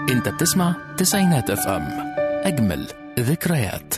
انت بتسمع تسعينات اف ام اجمل ذكريات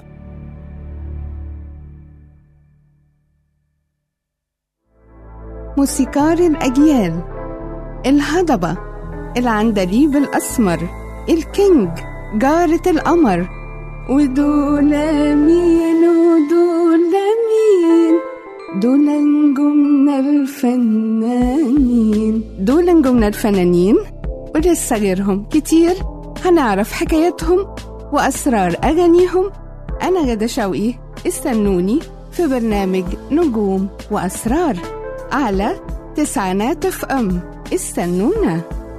موسيقار الأجيال الهضبة العندليب الأسمر الكينج جارة القمر ودول مين ودول مين دول نجومنا الفنانين دول نجومنا الفنانين ولسه غيرهم كتير هنعرف حكاياتهم وأسرار أغانيهم أنا غدا شوقي استنوني في برنامج نجوم وأسرار على تسعينات اف ام استنونا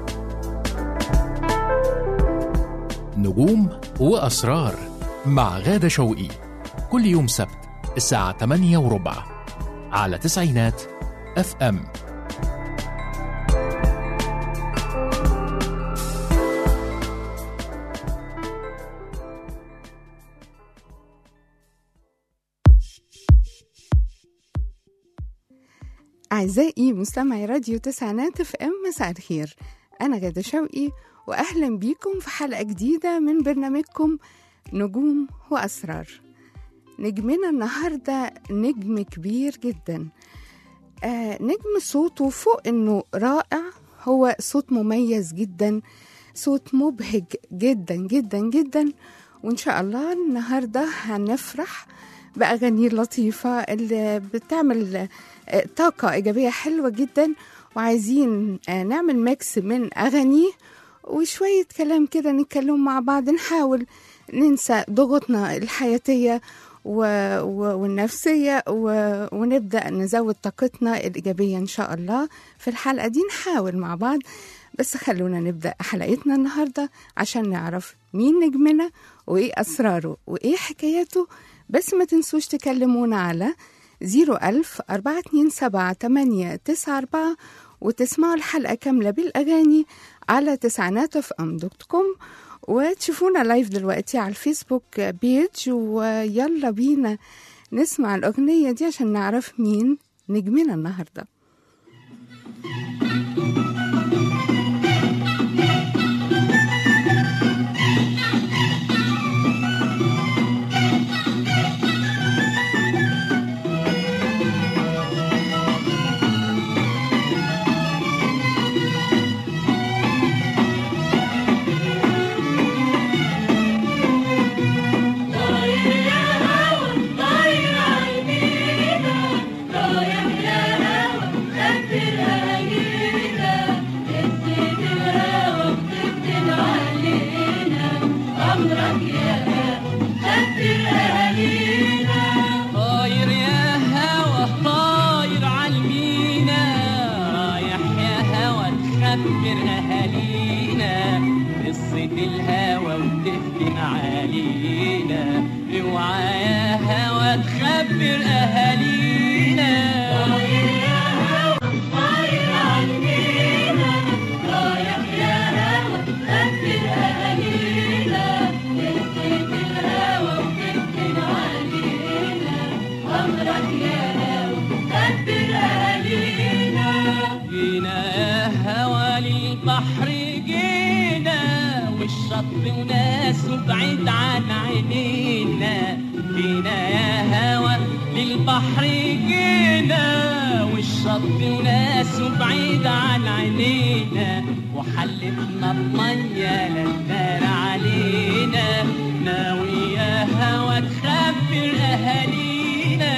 نجوم وأسرار مع غادة شوقي كل يوم سبت الساعة 8 وربع على تسعينات اف ام أعزائي مستمعي راديو تسعينات اف ام مساء الخير أنا غادة شوقي وأهلا بيكم في حلقة جديدة من برنامجكم نجوم وأسرار نجمنا النهاردة نجم كبير جدا آه نجم صوته فوق إنه رائع هو صوت مميز جدا صوت مبهج جدا جدا جدا وإن شاء الله النهاردة هنفرح بأغاني لطيفة اللي بتعمل آه، طاقة إيجابية حلوة جدا وعايزين آه، نعمل ميكس من أغانيه وشوية كلام كده نتكلم مع بعض نحاول ننسى ضغوطنا الحياتية و... و... والنفسية و... ونبدأ نزود طاقتنا الإيجابية إن شاء الله في الحلقة دي نحاول مع بعض بس خلونا نبدأ حلقتنا النهاردة عشان نعرف مين نجمنا وإيه أسراره وإيه حكاياته بس ما تنسوش تكلمونا على 01000 427 894 وتسمعوا الحلقة كاملة بالأغاني على تسعينات اف ام دوت كوم وتشوفونا لايف دلوقتي على الفيسبوك بيج ويلا بينا نسمع الأغنية دي عشان نعرف مين نجمنا النهارده طاير يا هوا طاير عالمينا رايح يا هوا تخبر اهالينا قصة الهوى وتفتن علينا اوعى يا هوا تخبر اهالينا جينا يا هوا للبحر جينا والشط وناسه بعيد عن عينينا جينا يا هوا للبحر جينا والشط وناسه بعيد عن عينينا وحلفنا بمية للنار علينا ناوي يا هوا تخبر أهالينا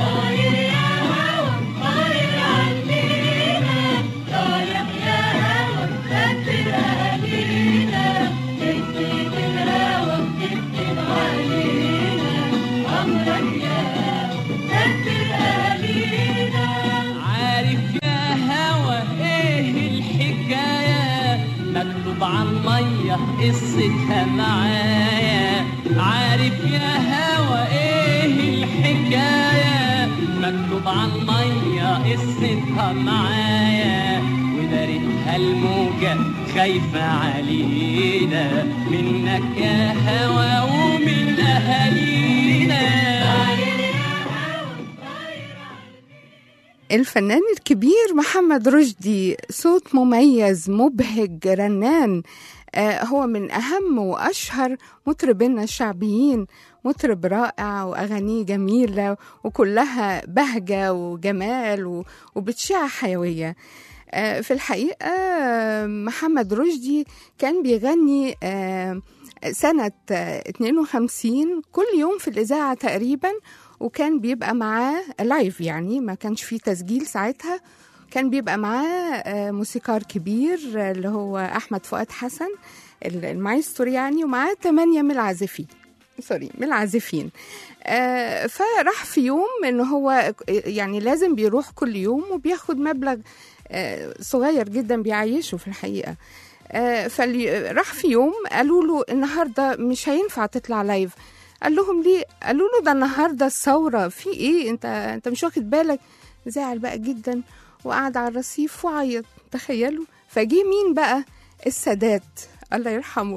عارف يا هوا ايه الحكاية مكتوب عن مية قصتها معايا عارف يا هوا ايه الحكاية مكتوب عن مية قصتها معايا ودارتها الموجة خايفة علينا منك يا هوا ومن أهالينا الفنان الكبير محمد رشدي صوت مميز مبهج رنان آه، هو من أهم وأشهر مطربينا الشعبيين مطرب رائع وأغانيه جميلة وكلها بهجة وجمال و- وبتشع حيوية آه، في الحقيقة آه، محمد رشدي كان بيغني آه، سنة آه، 52 كل يوم في الإذاعة تقريبا وكان بيبقى معاه لايف يعني ما كانش فيه تسجيل ساعتها كان بيبقى معاه آه، موسيقار كبير آه، اللي هو أحمد فؤاد حسن ال- المايسترو يعني ومعاه ثمانية من العازفين سوري من العازفين آه، فراح في يوم ان هو يعني لازم بيروح كل يوم وبياخد مبلغ آه، صغير جدا بيعيشه في الحقيقه آه، فاللي راح في يوم قالوا له النهارده مش هينفع تطلع لايف قال لهم ليه قالوا له ده النهارده الثوره في ايه انت انت مش واخد بالك زعل بقى جدا وقعد على الرصيف وعيط تخيلوا فجه مين بقى السادات الله يرحمه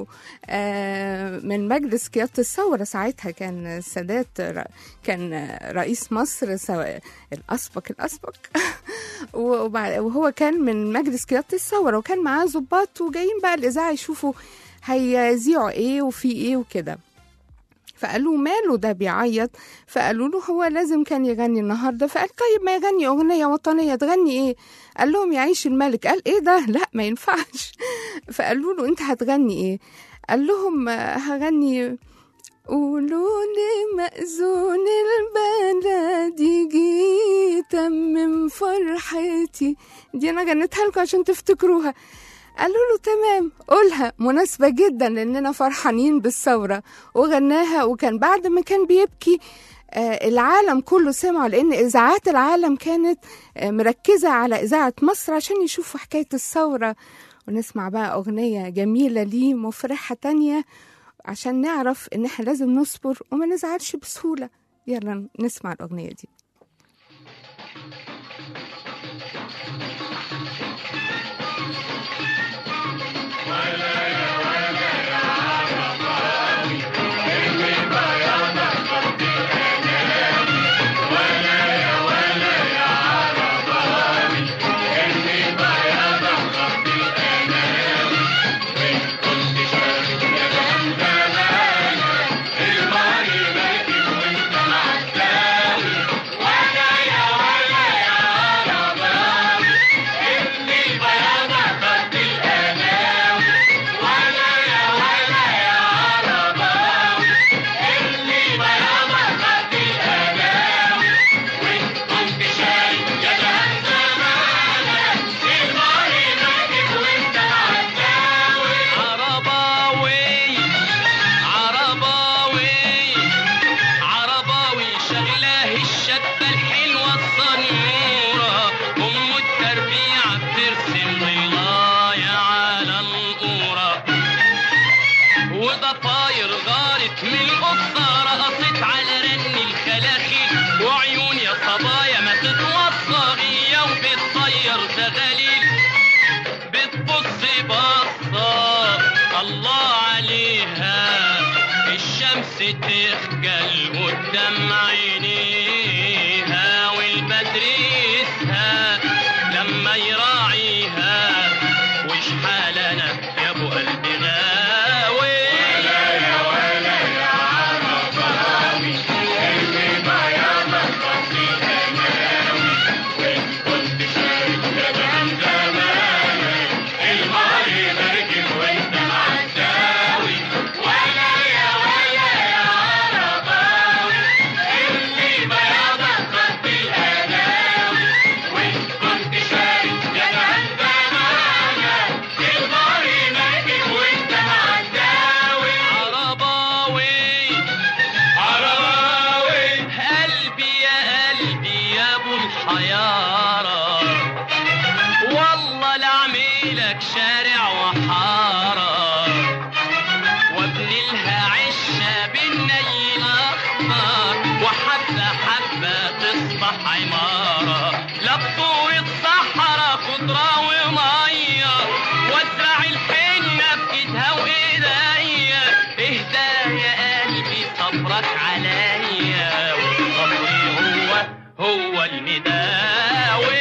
آه، من مجلس قيادة الثورة ساعتها كان السادات ر- كان رئيس مصر سواء الأسبق الأسبق وبعد- وهو كان من مجلس قيادة الثورة وكان معاه ضباط وجايين بقى الإذاعة يشوفوا هيذيعوا إيه وفي إيه وكده فقالوا ماله ده بيعيط فقالوا له هو لازم كان يغني النهارده فقال طيب ما يغني اغنيه وطنيه تغني ايه قال لهم يعيش الملك قال ايه ده لا ما ينفعش فقالوا له انت هتغني ايه قال لهم آه، هغني قولوا لي مأذون البلد يجي تمم فرحتي دي انا غنيتها لكم عشان تفتكروها قالوا له تمام قولها مناسبة جدا لأننا فرحانين بالثورة وغناها وكان بعد ما كان بيبكي آه، العالم كله سمعه لأن إذاعات العالم كانت آه، مركزة على إذاعة مصر عشان يشوفوا حكاية الثورة ونسمع بقى أغنية جميلة ليه مفرحة تانية عشان نعرف إن إحنا لازم نصبر وما نزعلش بسهولة يلا نسمع الأغنية دي عرباوي عرباوي عرباوي شغلاه الشابة الحلوة الصنورة أم التربيع بترسم ضلايا على القورة وده طاير غارت من القصة رقصت على رن الخلاخيل وعيون يا صبايا ما تتوصى غية وبتطير زغاليل بتبص بصة الله عليها الشمس تخجل قدام عينيها والبدر يسهى لما يراعيها وش حال انا يا ابو قلبي غاوي عرباوي عرباوي قلبي يا قلبي يا ابو الحيارة والله لعميلك شارع وحارة وابني لها عشة بالنيل اخضر وحبة حبة تصبح عمارة لبطوي الصحراء خضرة ومية وازرع الحنة بإيدها وإيديا اهدى يا قلبي صبرك عليا وصبري هو هو المداوي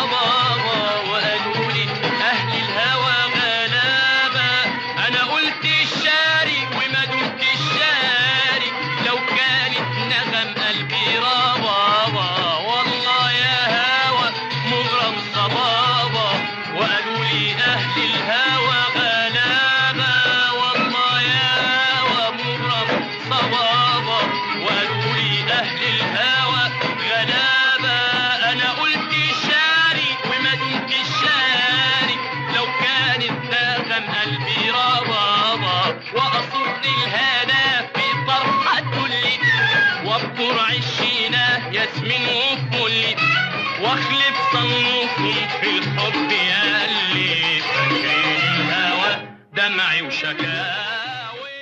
صبابة وقالوا لي أهل الهوى غلابة أنا قلت الشاري وما دمت الشاري لو كانت نغم قلبي ربابة والله يا هوى مغرم صبابة وقالوا لي أهل الهوى غلابة والله يا هوى مغرم صبابة وقالوا لي أهل الهوى غلابة أنا قلت شاري وما دمت الشاري لو كانت نغم قلبي ربابة وأصد الهنا في طرحة تلي وابطر عشينا ياسمين وفلي واخلف صنوكم في الحب ياللي فاكرين الهوى دمعي وشكاوي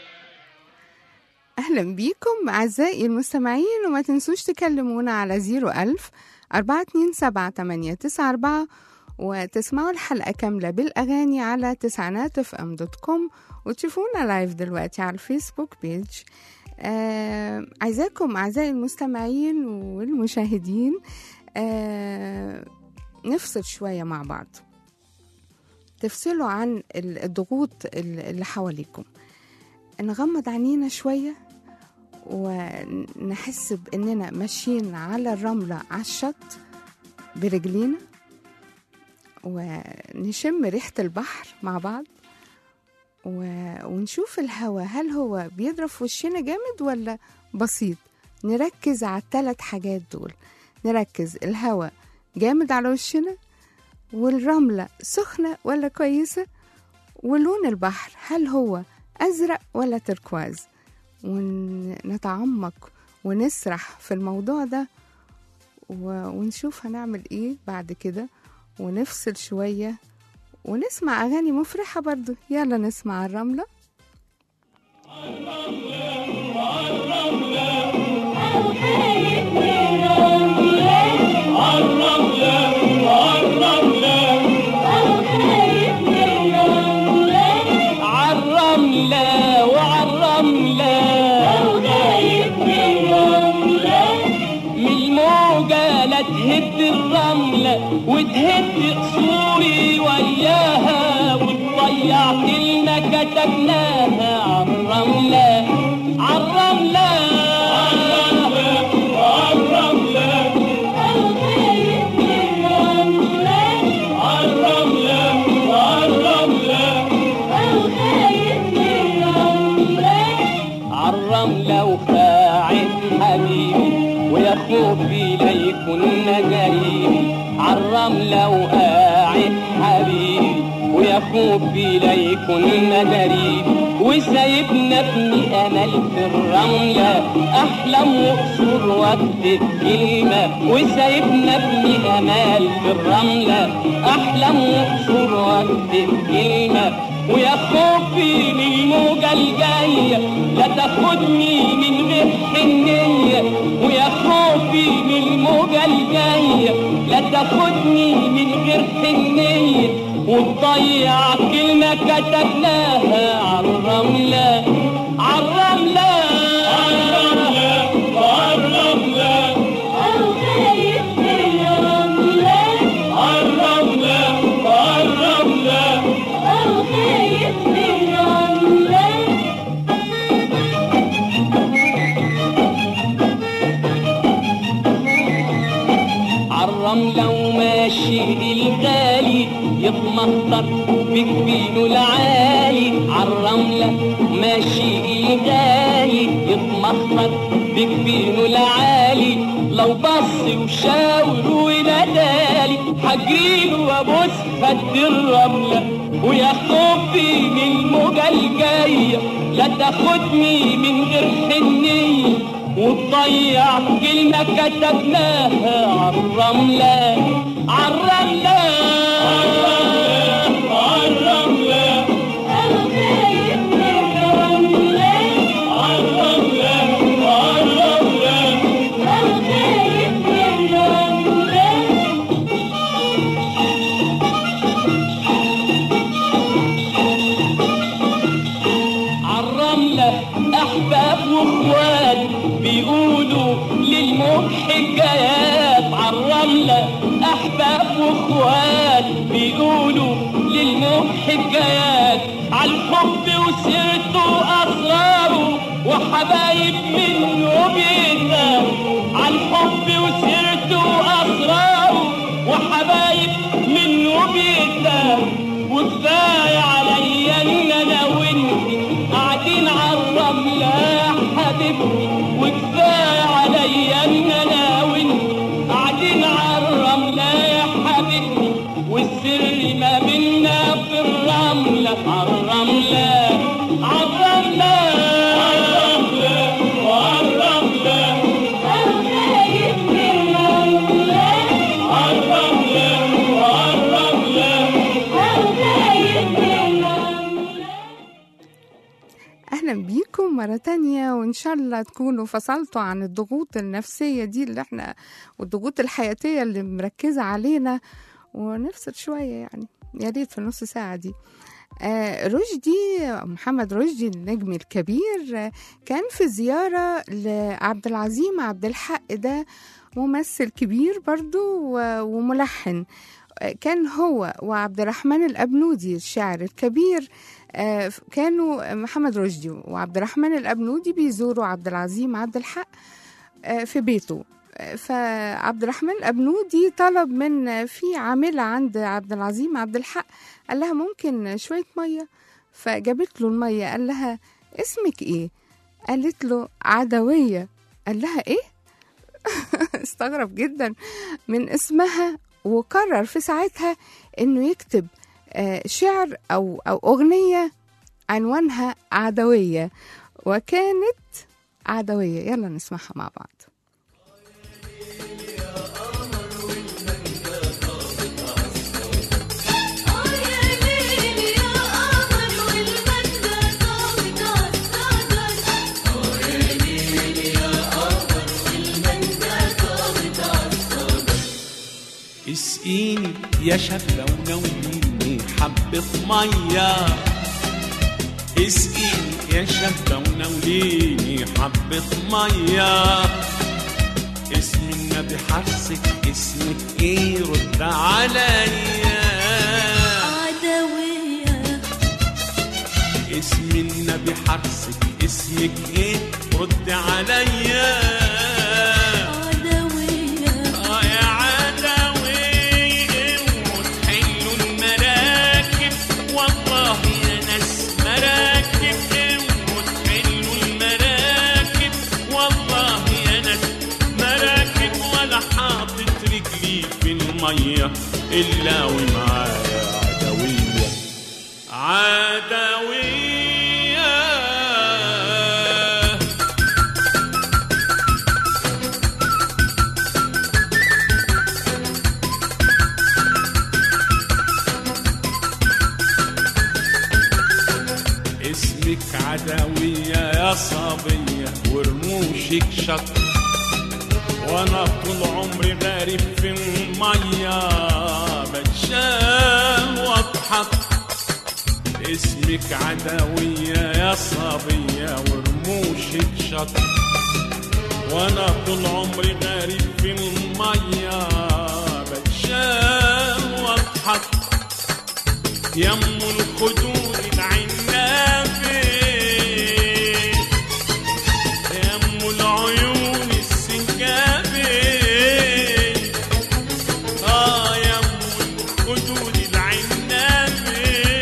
أهلا بيكم أعزائي المستمعين وما تنسوش تكلمونا على 01000 427 وتسمعوا الحلقة كاملة بالأغاني على تسعينات اف ام دوت كوم وتشوفونا لايف دلوقتي على الفيسبوك بيج آه عايزاكم أعزائي المستمعين والمشاهدين آه نفصل شوية مع بعض تفصلوا عن ال- الضغوط ال- اللي حواليكم نغمض عينينا شوية ونحس بإننا ماشيين على الرملة على الشط برجلينا ونشم ريحة البحر مع بعض و- ونشوف الهواء هل هو بيضرب في وشنا جامد ولا بسيط نركز على الثلاث حاجات دول نركز الهواء جامد على وشنا والرملة سخنة ولا كويسة ولون البحر هل هو أزرق ولا تركواز ونتعمق ونسرح في الموضوع ده و- ونشوف هنعمل ايه بعد كده ونفصل شوية ونسمع أغاني مفرحة برضو يلا نسمع الرملة عالرملة وعالرملة من الموجة لا تهد الرملة وتهد قصوري وياها وتضيع كلمة كتبناها عالرملة عالرملة عالرملة عالرملة عالرملة عالرملة وفاعل حبيبي ويا خوفي لا يكون جريمي عالرملة وقاعد حبيبي ويا خوفي لا يكون جريمي وسايبنا ابني امل في الرملة احلم واقصر واكتب كلمة وسايبنا ابني امل في الرملة احلم واقصر واكتب كلمة ويا خوفي من الموجة الجاية لا تاخدني من غير حنية ويا خوفي من الموجة الجاية لا تاخدني من غير حنية وتضيع كلمة كتبناها عالرملة عالرملة عالرملة عالرملة عالرملة عالرملة عالرملة وماشي الغالي يتمخطر بجبينه العالي عالرملة ماشي الغالي يتمخطر بجبينه العالي لو بص وشاور ونادالي حجيله وابص خد الرملة ويا خوفي من الموجة الجاية لا تاخدني من غير حنية وتضيع كلمة كتبناها عالرملة عالرملة عالرملة عالرملة عالرملة عالرملة أحباب وإخوان بيقولوا للموج حكايات عالرملة أحباب واخوات بيقولوا للموت حكايات عالحب وسيرته واسراره وحبايب منه بيتنام عالحب وسيرته واسراره وحبايب منه بيتنام وكفايه عليا ان انا وانت قاعدين على الرمله يا حبيبتي وكفايه عليا ان انا وانت قاعدين على الرمله يا حبيبتي والسر ما بينا في الرمله على الرمله على الرمله على الرمله على الرمله على الرمله على الرمله أهلا بيكم مرة تانية وإن شاء الله تكونوا فصلتوا عن الضغوط النفسية دي اللي احنا والضغوط الحياتية اللي مركزة علينا ونفصل شوية يعني يا ريت في النص ساعة دي آه رشدي محمد رشدي النجم الكبير آه كان في زيارة لعبد العظيم عبد الحق ده ممثل كبير برضو و- وملحن آه كان هو وعبد الرحمن الأبنودي الشاعر الكبير آه، كانوا محمد رشدي وعبد الرحمن الأبنودي بيزوروا عبد العظيم عبد الحق آه، في بيته آه، فعبد الرحمن الأبنودي طلب من في عاملة عند عبد العظيم عبد الحق قال لها ممكن شوية مية فجابت له المية قال لها اسمك ايه قالت له عدوية قال لها ايه استغرب جدا من اسمها وقرر في ساعتها انه يكتب آه، شعر او او اغنيه عنوانها عدويه وكانت عدويه يلا نسمعها مع بعض اسقيني يا شابة ونوليني حبة مية اسقيني يا شابة ونوليني حبة مية اسم النبي حرصك اسمك ايه رد عليا عدوية اسم النبي حرصك اسمك ايه رد عليا عدوية آه يا عدوي وتحلوا المراكب والله يا ناس مراكب وتحلوا المراكب والله يا ناس مراكب ولا حاطط رجلي في المية إلا ومعايا عدوية عدوية اسمك عدوية يا صبية ورموشك شط وانا طول عمري غارب في المية بتشال واضحك اسمك عدوية يا صبية ورموشك شط وانا طول عمري غارب في المية بتشال واضحك يم الخدود العنابة يم العيون السنجابة آه يم الخدود العنابة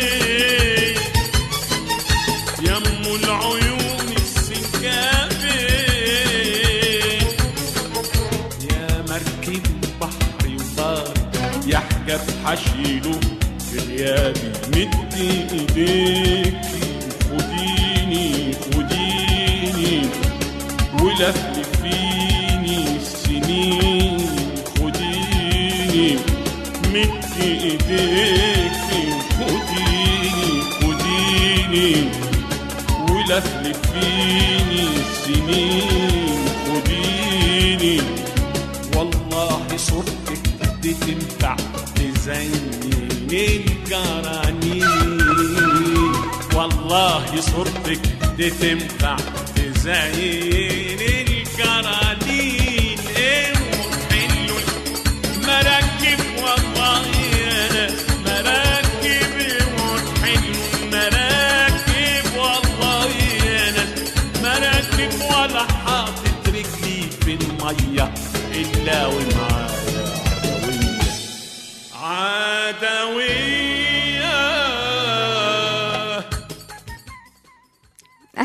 يم العيون السنجابة يا مركب بحر وبار يحجب حشيله في غيابي مدي ايديكي خديني خديني ولفلفيني السنين خديني مدي ايديكي خديني خديني ولفلفيني السنين خديني والله صورتك دي تنفع تزين الجرانين والله صورتك دي تنفع تزين الجرانين ايه حلو المراكب والله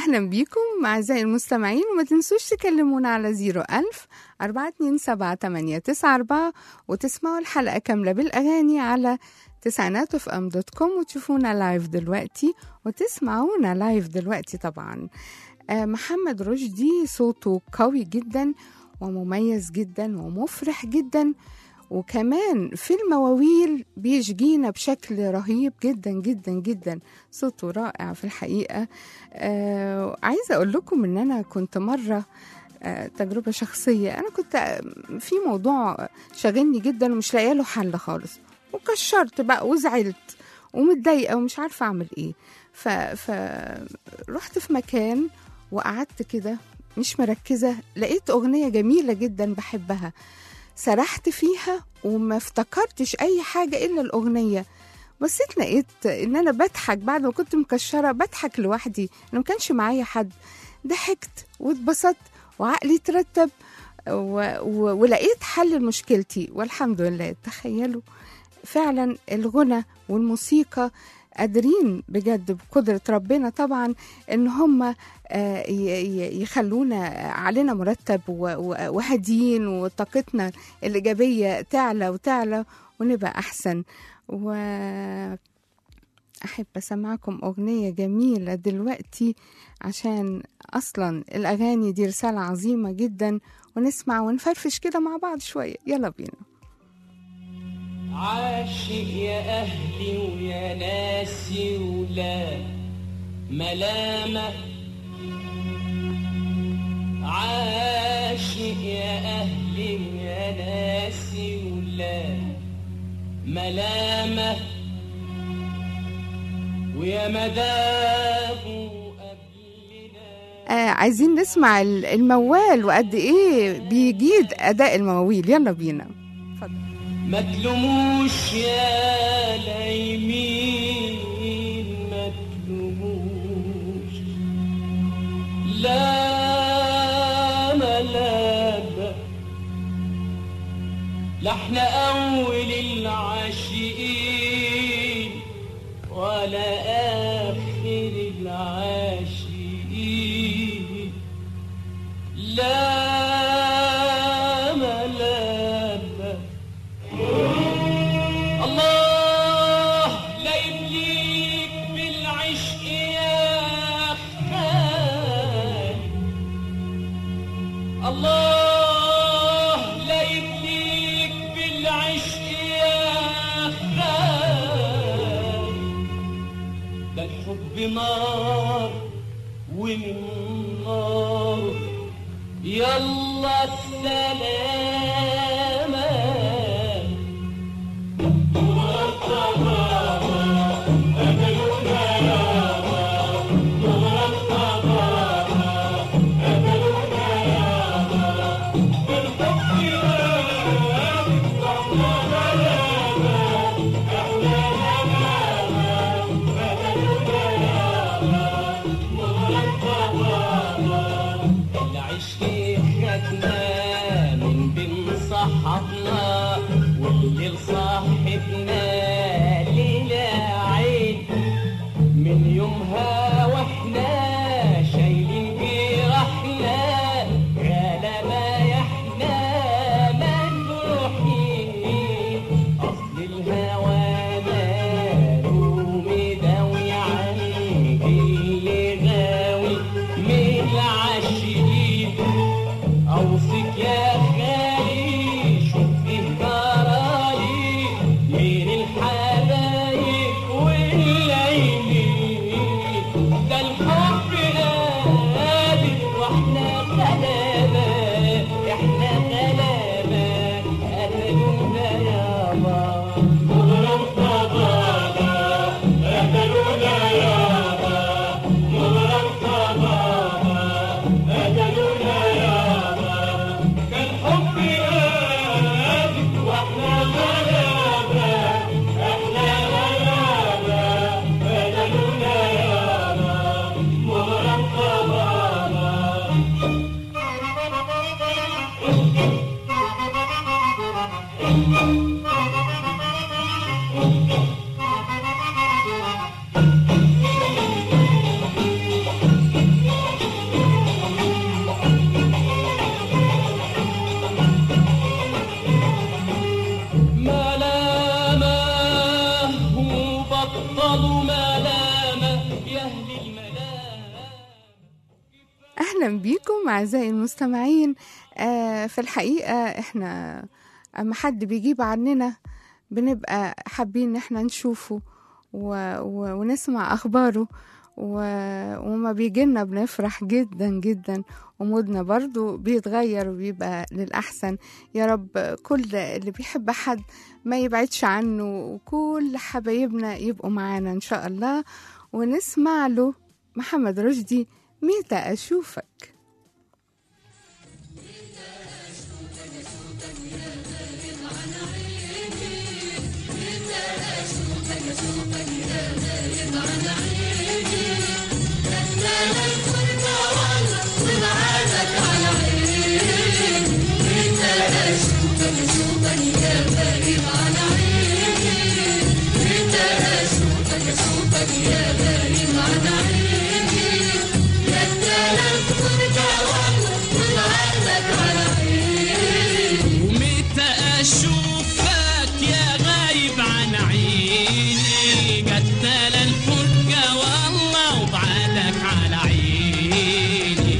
أهلا بيكم أعزائي المستمعين وما تنسوش تكلمونا على 01000 427 وتسمعوا الحلقة كاملة بالأغاني على تسعينات اف ام دوت كوم وتشوفونا لايف دلوقتي وتسمعونا لايف دلوقتي طبعا آه، محمد رشدي صوته قوي جدا ومميز جدا ومفرح جدا وكمان في المواويل بيشجينا بشكل رهيب جدا جدا جدا صوته رائع في الحقيقة آه عايزة أقول لكم إن أنا كنت مرة آه تجربة شخصية أنا كنت آه، في موضوع شاغلني جدا ومش لاقيه له حل خالص وكشرت بقى وزعلت ومتضايقة ومش عارفة أعمل إيه ف... ف... رحت في مكان وقعدت كده مش مركزة لقيت أغنية جميلة جدا بحبها سرحت فيها وما افتكرتش أي حاجة إلا الأغنية بصيت لقيت إن أنا بضحك بعد ما كنت مكشرة بضحك لوحدي أنا ما كانش معايا حد ضحكت واتبسطت وعقلي ترتب و... و... ولقيت حل لمشكلتي والحمد لله تخيلوا فعلا الغنى والموسيقى قادرين بجد بقدرة ربنا طبعا ان هم آه، ي- ي- يخلونا علينا مرتب و- و- وهاديين وطاقتنا الإيجابية تعلى وتعلى ونبقى أحسن و أحب أسمعكم أغنية جميلة دلوقتي عشان أصلا الأغاني دي رسالة عظيمة جدا ونسمع ونفرفش كده مع بعض شوية يلا بينا عاشق يا أهلي ويا ناسي ولا ملامة عاشق يا أهلي ويا ناسي ولا ملامة ويا مدام قبلنا آه عايزين نسمع ال- الموال وقد إيه بيجيد أداء المواويل يلا بينا اتفضل ما تلوموش يا لايمين ما تلوموش لا ملامة لا احنا اول العاشقين ولا اخر العاشقين لا ملامة الله لا يبليك بالعشق يا خالي الله لا يبليك بالعشق يا خالي ده الحب نار ومن نار يلا السلامة العشق خدنا من بين صحابنا واللي صاحبنا ليلة عين من يومها واحنا شايلين جراحنا غلبة يا احنا مجروحين اصل الهوى ماله مداوي عن اللي غاوي من العاشقين اوصيك يا خالي شوف ايه جرالي من الحبايب والليالي ده الحب قادر واحنا غلابة احنا غلابة قتلونا يابا أهلا بيكم أعزائي المستمعين آه في الحقيقة إحنا أما حد بيجيب عننا بنبقى حابين إن إحنا نشوفه و... و... ونسمع أخباره و... وما بيجيلنا بنفرح جدا جدا ومودنا برضو بيتغير وبيبقى للأحسن يا رب كل اللي بيحب حد ما يبعدش عنه وكل حبايبنا يبقوا معانا إن شاء الله ونسمع له محمد رشدي متى أشوفك ومتى اشوفك يا غايب عن عيني قتل الفرقة والله وبعدك على عيني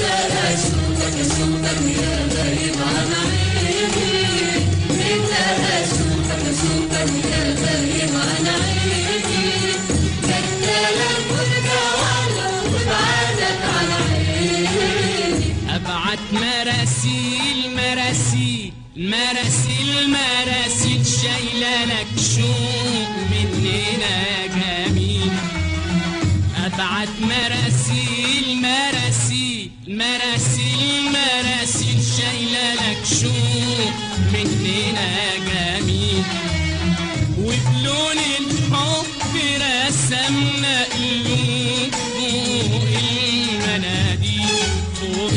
ابعت مراسيل مراسيل مراسيل مراسيل شايله لك شوق مننا يا جميل ابعت مراسيل مراسيل مراسيل مراسيل شايله لك شوق مننا يا جميل وبلون الحب رسمنا قلوب فوق المناديل فوق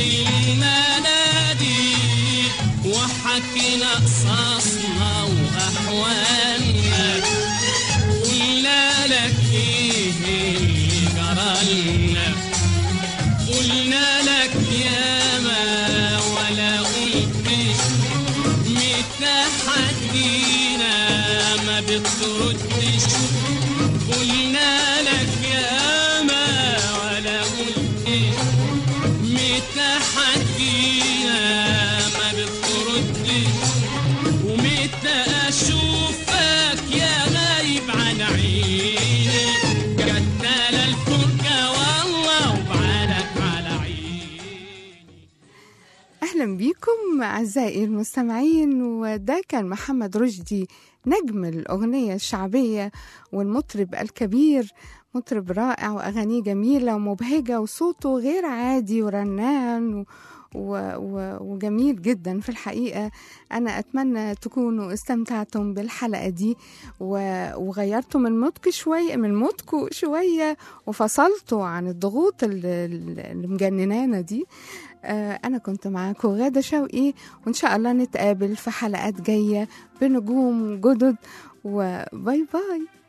المناديل وحكينا قصصنا واحوالنا قلنا لك ايه اللي جرالنا قلنا لك ياما ولا قلتش متى حدينا ما بتردش قلنا لك ياما ولا قلتش متى حدينا ما بتردش ومتى اشوفك يا غايب عن عيني قتل الفرقة والله وبعدك على عيني أهلا بيكم أعزائي المستمعين وده كان محمد رشدي نجم الأغنية الشعبية والمطرب الكبير مطرب رائع وأغانيه جميلة ومبهجة وصوته غير عادي ورنان و... و... و... وجميل جدا في الحقيقة أنا أتمنى تكونوا استمتعتم بالحلقة دي و... وغيرتوا من مودك شوية من مودكم شوية وفصلتوا عن الضغوط اللي, اللي مجننانا دي آه، أنا كنت معاكم غادة شوقي وإن شاء الله نتقابل في حلقات جاية بنجوم جدد وباي باي